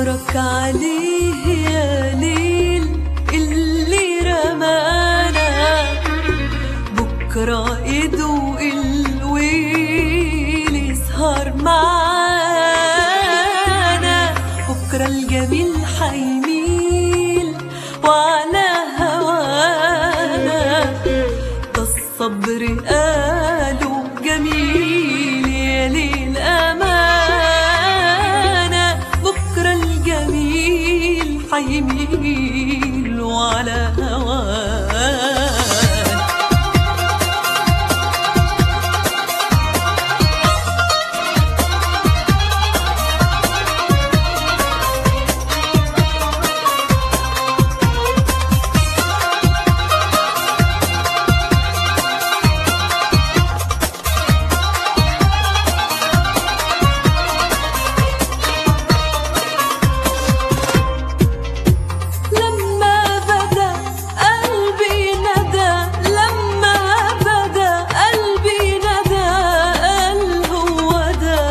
صبرك عليه يا ليل اللي رمانا بكرة يدوق الويل يسهر معانا بكرة الجميل حيميل وعلى هوانا ده الصبر قالوا جميل يا ليل أمانة بكرة الجميل حيميل وعلى هوانا لما بدا قلبي ندى لما بدا قلبي ندى قال هو ده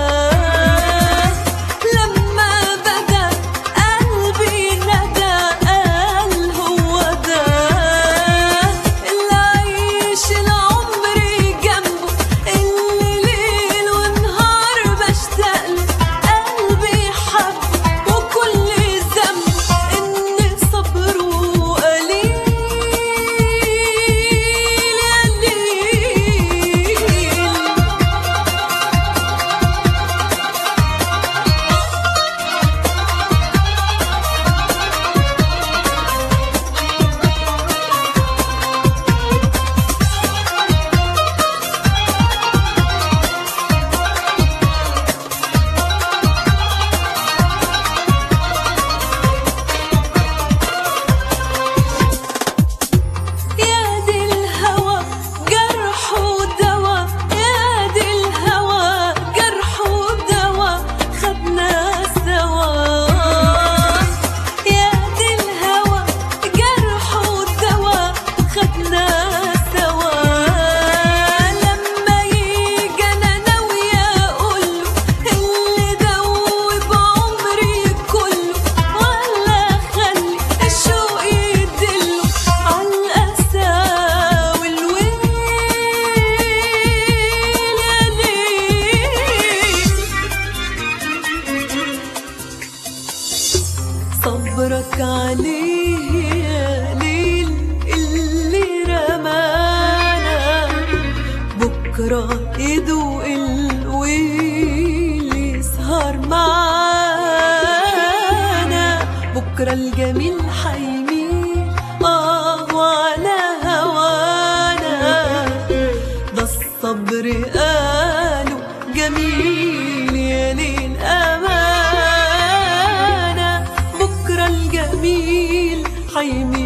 لما بدا قلبي ندى قال هو ده اللي عيش العمر جنبه اللي ليل ونهار بشتاق له قلبي حب وكل ذنب ان صبره قليل قليل يا دي الهوى جرح ودوا يا دي الهوى جرح ودوا خدنا سوا يا دي الهوى جرح ودوا خدنا سوا لما يجي انا ناوية اقوله اللي دوب عمري كله ولا خلي الشوق يدله عالقسى والويل يا ليل صبرك عليه يا ليل اللي رمانا بكرة يدوق الويل يسهر معانا بكرة الجميل حيميل اه وعلى هوانا ده الصبر قالوا جميل يا ليل أمانة بكرة الجميل حيميل